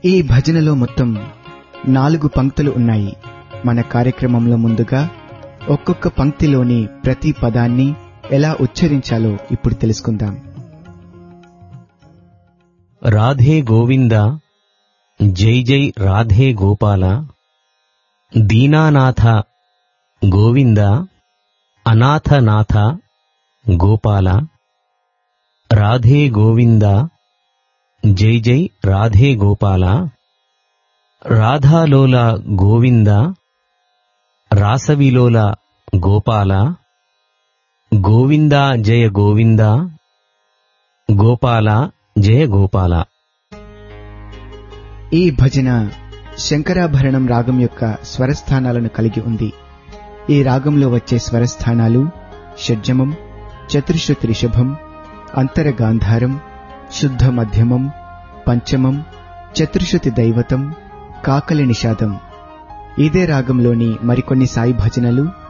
ఈ భజనలో మొత్తం నాలుగు పంక్తులు ఉన్నాయి మన కార్యక్రమంలో ముందుగా ఒక్కొక్క పంక్తిలోని ప్రతి పదాన్ని ఎలా ఉచ్చరించాలో ఇప్పుడు తెలుసుకుందాం రాధే గోవింద జై జై రాధే గోపాల దీనానాథ గోవింద అనాథనాథ గోపాల రాధే గోవింద జై జై రాధే గోపాల రాధాలోల గోవింద రాసవిలోల గోపాల గోవింద జయ గోవింద గోపాల జయ గోపాల ఈ భజన శంకరాభరణం రాగం యొక్క స్వరస్థానాలను కలిగి ఉంది ఈ రాగంలో వచ్చే స్వరస్థానాలు షడ్జమం చతుర్శ్రుతి రిషభం అంతరగాంధారం శుద్ధ మధ్యమం పంచమం చతుర్శ్రుతి దైవతం కాకలి నిషాదం ఇదే రాగంలోని మరికొన్ని సాయి భజనలు